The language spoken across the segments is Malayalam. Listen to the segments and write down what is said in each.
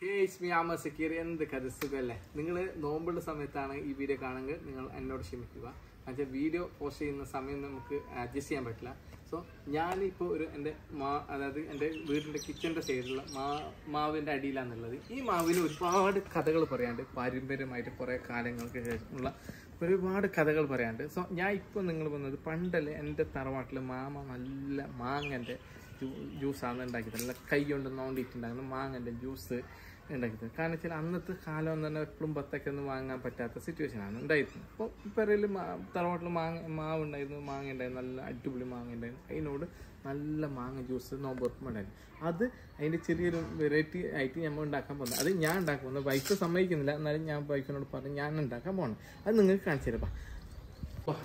ഹേയ് മീ ആമ സക്കീർ എന്ത് കഥ സുഖമല്ലേ നിങ്ങൾ നോമ്പുള്ള സമയത്താണ് ഈ വീഡിയോ കാണുമെങ്കിൽ നിങ്ങൾ എന്നോട് ക്ഷമിക്കുക എന്നുവെച്ചാൽ വീഡിയോ പോസ്റ്റ് ചെയ്യുന്ന സമയം നമുക്ക് അഡ്ജസ്റ്റ് ചെയ്യാൻ പറ്റില്ല സോ ഞാനിപ്പോൾ ഒരു എൻ്റെ മാ അതായത് എൻ്റെ വീടിൻ്റെ കിച്ചൻ്റെ സൈഡിലുള്ള മാ മാവിൻ്റെ അടിയിലാണുള്ളത് ഈ മാവിന് ഒരുപാട് കഥകൾ പറയാണ്ട് പാരമ്പര്യമായിട്ട് കുറേ കാലങ്ങൾക്ക് ശേഷമുള്ള ഒരുപാട് കഥകൾ പറയാണ്ട് സോ ഞാൻ ഇപ്പോൾ നിങ്ങൾ വന്നത് പണ്ടല്ലേ എൻ്റെ തറവാട്ടിൽ മാമ നല്ല മാങ്ങൻ്റെ ജ്യൂസാണ് ഉണ്ടാക്കിയത് നല്ല കൈ കൊണ്ട് നോണ്ടിയിട്ടുണ്ടാകുന്ന മാങ്ങൻ്റെ ജ്യൂസ് ഉണ്ടാക്കിയത് കാരണം വെച്ചാൽ അന്നത്തെ കാലം എന്ന് പറഞ്ഞാൽ എപ്പോഴും ബത്തൊക്കെ ഒന്നും വാങ്ങാൻ പറ്റാത്ത സിറ്റുവേഷനാണ് ഉണ്ടായിരുന്നത് അപ്പോൾ പെരയിൽ തറവാട്ടിൽ മാങ്ങ മാവ് ഉണ്ടായിരുന്നു മാങ്ങ ഉണ്ടായിരുന്നു നല്ല അടിപൊളി മാങ്ങ ഉണ്ടായിരുന്നു അതിനോട് നല്ല മാങ്ങ ജ്യൂസ് നോമ്പുറപ്പം ഉണ്ടായിരുന്നു അത് അതിൻ്റെ ചെറിയൊരു വെറൈറ്റി ആയിട്ട് നമ്മൾ ഉണ്ടാക്കാൻ പോകുന്നത് അത് ഞാൻ ഉണ്ടാക്കാൻ പോകുന്നത് വൈഫ് സമ്മതിക്കുന്നില്ല എന്നാലും ഞാൻ വൈഫിനോട് പറഞ്ഞു ഞാൻ ഉണ്ടാക്കാൻ പോകണം അത് നിങ്ങൾക്ക് കാണിച്ചു തരാം വാ.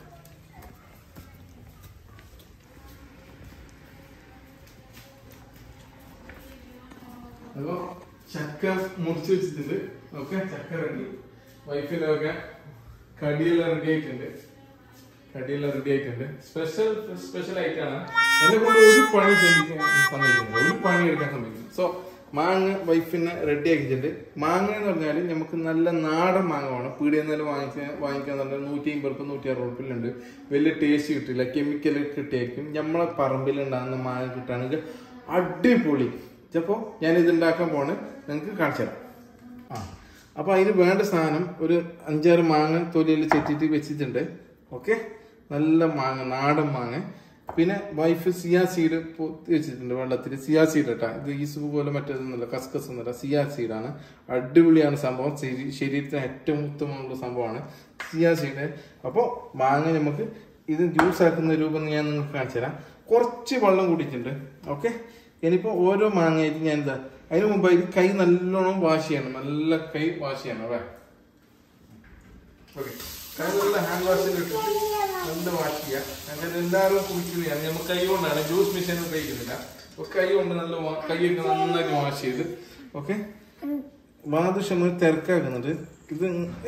അപ്പൊ ചക്ക മുറിച്ച് വെച്ചിട്ടുണ്ട് ഓക്കെ ചക്ക റെഡി വൈഫിനൊക്കെ കടിയെല്ലാം റെഡി ആയിട്ടുണ്ട് കടിയെല്ലാം റെഡി ആയിട്ടുണ്ട് സ്പെഷ്യൽ സ്പെഷ്യൽ ആയിട്ടാണ് എന്നെ കൊണ്ട് ഒരു പണി ചെയ്യിക്കാൻ സമ്മതിക്കുന്നില്ല ഒരു പണി എടുക്കാൻ സമ്മതിക്കുന്നു സോ മാങ്ങ വൈഫിനെ റെഡി ആക്കിയിട്ടുണ്ട് മാങ്ങ എന്ന് പറഞ്ഞാൽ നമുക്ക് നല്ല നാടൻ മാങ്ങ വേണം പീടിയിൽ നിന്ന് വാങ്ങിക്കാൻ വാങ്ങിക്കാൻ പറഞ്ഞാൽ നൂറ്റി അമ്പത് റുപ്യ നൂറ്റി അറുപത് റുപ്യയിലുണ്ട് വലിയ ടേസ്റ്റ് കിട്ടില്ല കെമിക്കൽ കിട്ടിയായിരിക്കും നമ്മളെ പറമ്പിൽ ഉണ്ടാകുന്ന മാങ്ങ കിട്ടുകയാണെങ്കിൽ അടിപൊളി ചിലപ്പോൾ ഞാൻ ഇത് ഉണ്ടാക്കാൻ പോണ് നിങ്ങൾക്ക് കാണിച്ചു തരാം ആ അപ്പോൾ അതിന് വേണ്ട സാധനം ഒരു അഞ്ചാറ് മാങ്ങ തൊലിയിൽ ചെത്തിയിട്ട് വെച്ചിട്ടുണ്ട് ഓക്കെ നല്ല മാങ്ങ നാടൻ മാങ്ങ പിന്നെ വൈഫ് സിയാ സീഡ് പൊത്തി വെച്ചിട്ടുണ്ട് വെള്ളത്തിൽ സിയാ സീഡ് കേട്ടാ ഇത് ഈസുബ് പോലെ മറ്റേതൊന്നുമില്ല കസ്കസ് ഒന്നുമില്ല സിയാ സീഡാണ് അടിപൊളിയാണ് സംഭവം ശരീ- ശരീരത്തിന് ഏറ്റവും ഉത്തമമുള്ള സംഭവമാണ് സിയാ സീഡ് അപ്പോൾ മാങ്ങ നമുക്ക് ഇത് ജ്യൂസ് ആക്കുന്ന രൂപം ഞാൻ നിങ്ങൾക്ക് കാണിച്ചു തരാം കുറച്ച് വെള്ളം കൂടിയിട്ടുണ്ട് ഓക്കെ ഇനിയിപ്പോൾ ഓരോ മാങ്ങയായിട്ട് ഞാൻ എന്താ അതിന് മുമ്പായിട്ട് കൈ നല്ലോണം വാഷ് ചെയ്യണം നല്ല കൈ വാഷ് ചെയ്യണം അല്ലേ ഓക്കെ കൈ നല്ല ഹാൻഡ് വാഷിൽ ഇട്ടിട്ട് നല്ല വാഷ് ചെയ്യാം അങ്ങനെ എല്ലാവരും കുടിക്കുന്നതാണ് നമ്മൾ കൈ കൊണ്ടാണ് ജ്യൂസ് മെഷീൻ ഉപയോഗിക്കുന്നില്ല അപ്പൊ കൈ കൊണ്ട് നല്ല വാ- കൈയൊക്കെ നന്നായിട്ട് വാഷ് ചെയ്ത് ഓക്കെ വാദുഷം തിരക്കാക്കുന്നുണ്ട് ഇത്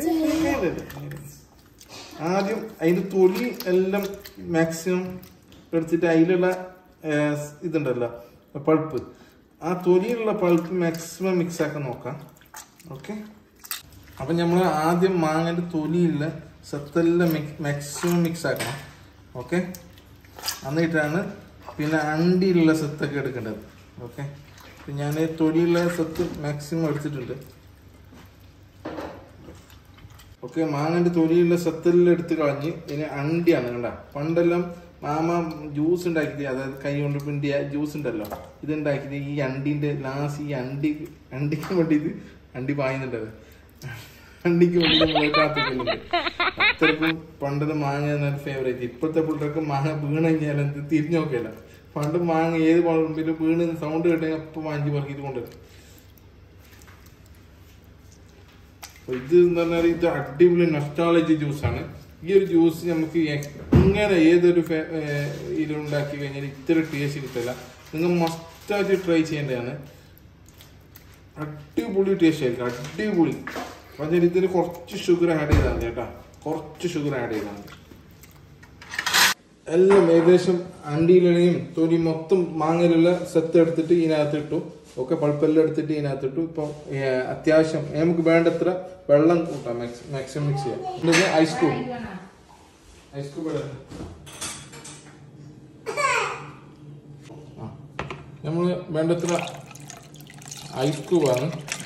ആദ്യം അതിന്റെ തൊലി എല്ലാം മാക്സിമം എടുത്തിട്ട് അതിലുള്ള ഏർ, ഇതുണ്ടല്ലോ പൾപ്പ് ആ തൊലിയിലുള്ള പൾപ്പ് മാക്സിമം മിക്സ് ആക്കാൻ നോക്കാം ഓക്കെ അപ്പം നമ്മൾ ആദ്യം മാങ്ങൻ്റെ തൊലിയുള്ള സത്തെല്ലാം മാക്സിമം മിക്സ് ആക്കണം ഓക്കെ എന്നിട്ടാണ് പിന്നെ അണ്ടിയിലുള്ള സത്തൊക്കെ എടുക്കേണ്ടത് ഓക്കെ ഞാൻ തൊലിയുള്ള സത്ത് മാക്സിമം എടുത്തിട്ടുണ്ട് ഓക്കെ മാങ്ങന്റെ തൊലിയുള്ള സത്തെല്ലാം എടുത്ത് കളഞ്ഞ് ഇനി അണ്ടിയാണ് കണ്ട പണ്ടെല്ലാം മാമ ജ്യൂസ് ഉണ്ടാക്കിയിട്ട് അതായത് കൈ കൊണ്ട് പിണ്ടിയ ജ്യൂസ് ഉണ്ടല്ലോ ഇത് ഉണ്ടാക്കിയിട്ട് ഈ അണ്ടിന്റെ ലാസ്റ്റ് ഈ അണ്ടി അണ്ടിക്ക് വേണ്ടിയിട്ട് അണ്ടി പായുന്നുണ്ടത് അണ്ടിക്ക് വേണ്ടി നമ്മൾ കാത്തിക്കുന്നുണ്ട് അത്രക്കും പണ്ടത്തെ മാങ്ങ എന്നാൽ ഫേവറേറ്റ് ഇപ്പോഴത്തെ പിള്ളേർക്ക് മാങ്ങ വീണ് കഴിഞ്ഞാൽ എന്ത് തിരിഞ്ഞു നോക്കിയല്ല പണ്ട് മാങ്ങ ഏത് പറമ്പിലും വീണ് സൗണ്ട് കേട്ടെങ്കിൽ അപ്പം വാങ്ങി പറക്കിയിട്ട് കൊണ്ടുവരും അപ്പൊ ഇത് എന്ന് പറഞ്ഞാൽ ഇത് അടിപൊളി നൊസ്റ്റാളജി ജ്യൂസാണ് ഈ ഒരു ജ്യൂസ് നമുക്ക് എങ്ങനെ ഏതൊരു ഫെ- ഏർ ഇതിലുണ്ടാക്കി കഴിഞ്ഞാൽ ഇത്ര ടേസ്റ്റ് കിട്ടില്ല നിങ്ങൾ മസ്റ്റായിട്ട് ട്രൈ ചെയ്യേണ്ടതാണ് അടിപൊളി ടേസ്റ്റ് ആയിരിക്കും അടിപൊളി പറഞ്ഞാൽ ഇതിൽ കുറച്ച് ഷുഗർ ആഡ് ചെയ്താൽ മതി കേട്ടോ കുറച്ച് ഷുഗർ ആഡ് ചെയ്താൽ മതി എല്ലാം ഏകദേശം അണ്ടിയിലെയും തൊലി മൊത്തം മാങ്ങയിലുള്ള സെത്ത് എടുത്തിട്ട് ഇതിനകത്ത് ഇട്ടു ഒക്കെ പൾപ്പെല്ലാം എടുത്തിട്ട് ഇതിനകത്ത് ഇട്ടു ഇപ്പൊ ഏർ, അത്യാവശ്യം നമുക്ക് വേണ്ടത്ര വെള്ളം കൂട്ടാം മാക്സിമം മിക്സ് ചെയ്യാം എന്നിട്ട് ഐസ് ക്യൂബ് ഐസ് ക്യൂബ് ആ നമ്മൾ വേണ്ടത്ര ഐസ് ക്യൂബാണ്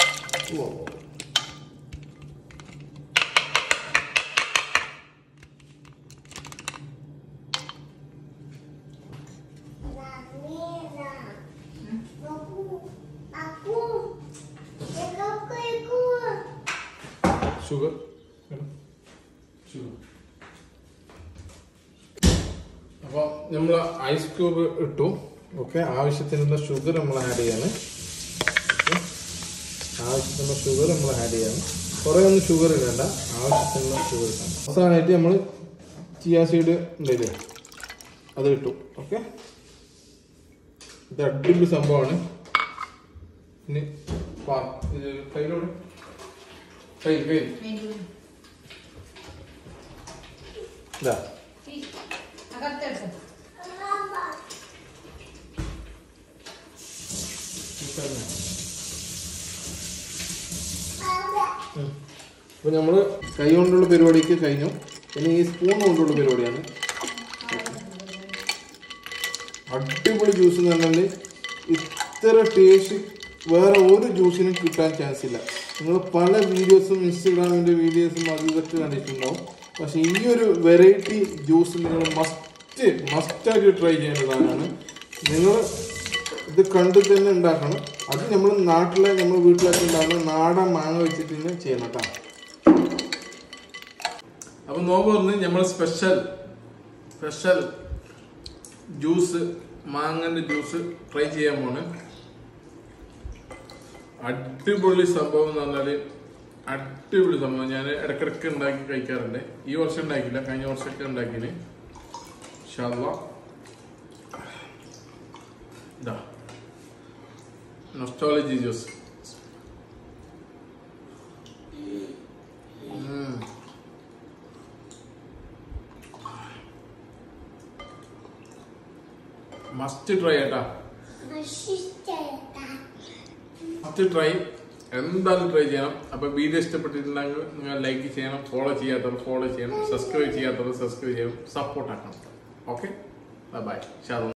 ഷുഗർ ഷുഗർ അപ്പോൾ നമ്മൾ ഐസ് ക്യൂബ് ഇട്ടു ഓക്കെ ആവശ്യത്തിനുള്ള ഷുഗർ നമ്മൾ ആഡ് ചെയ്യാണ് ഓക്കെ ആവശ്യത്തിനുള്ള ഷുഗർ നമ്മൾ ആഡ് ചെയ്യാണ് കുറേ ഒന്നും ഷുഗർ ഇടണ്ട ആവശ്യത്തിനുള്ള ഷുഗർ ഇടണം അവസാനമായിട്ട് നമ്മൾ ചിയാ സീഡ് ഉണ്ടല്ലേ അത് ഇട്ടു ഓക്കെ ഇത് അടിപൊളി സംഭവമാണ് ഇനി പാ ഇത് കയ്യിലോട് കയ്യിൽ കയ്യിൽ ഇതാ ഈ അപ്പോൾ നമ്മൾ കൈ കൊണ്ടുള്ള പരിപാടിക്ക് കഴിഞ്ഞു ഇനി ഈ സ്പൂൺ കൊണ്ടുള്ള പരിപാടിയാണ് അടിപൊളി ജ്യൂസ് എന്ന് പറഞ്ഞാൽ ഇത്ര ടേസ്റ്റ് വേറെ ഒരു ജ്യൂസിനും കിട്ടാൻ ചാൻസ് ഇല്ല നിങ്ങൾ പല വീഡിയോസും ഇൻസ്റ്റഗ്രാമിൻ്റെ വീഡിയോസും അത് ഇതൊക്കെ കണ്ടിട്ടുണ്ടാവും പക്ഷേ ഈ ഒരു വെറൈറ്റി ജ്യൂസ് നിങ്ങൾ മസ്റ്റ് മസ്റ്റായിട്ട് ട്രൈ ചെയ്യേണ്ടതാണ് നിങ്ങൾ ഇത് കണ്ട് തന്നെ ഉണ്ടാക്കണം അത് നമ്മൾ നാട്ടിലെ നമ്മൾ വീട്ടിലൊക്കെ ഉണ്ടാകുന്ന നാടൻ മാങ്ങ വെച്ചിട്ട് തന്നെ ചെയ്യണം കേട്ടോ അപ്പം നോമ്പ് പറഞ്ഞ് നമ്മൾ സ്പെഷ്യൽ സ്പെഷ്യൽ ജ്യൂസ് മാങ്ങന്റെ ജ്യൂസ് ട്രൈ ചെയ്യാൻ പോണ് അടിപൊളി സംഭവം എന്ന് പറഞ്ഞാല് അടിപൊളി സംഭവം ഞാൻ ഇടക്കിടക്ക് ഉണ്ടാക്കി കഴിക്കാറുണ്ട് ഈ വർഷം ഉണ്ടാക്കില്ല കഴിഞ്ഞ വർഷമൊക്കെ ഉണ്ടാക്കിന് ഇൻഷാല്ലാ. ഇതാ നൊസ്റ്റോളജി ജ്യൂസ് മസ്റ്റ് ട്രൈ ഏട്ടാ മസ്റ്റ് ട്രൈ എന്തായാലും ട്രൈ ചെയ്യണം അപ്പൊ വീഡിയോ ഇഷ്ടപ്പെട്ടിട്ടുണ്ടെങ്കിൽ നിങ്ങൾ ലൈക്ക് ചെയ്യണം ഫോളോ ചെയ്യാത്തവർ ഫോളോ ചെയ്യണം സബ്സ്ക്രൈബ് ചെയ്യാത്തവർ സബ്സ്ക്രൈബ് ചെയ്യണം സപ്പോർട്ട് ആക്കണം ഓക്കെ ബൈ ഷാദം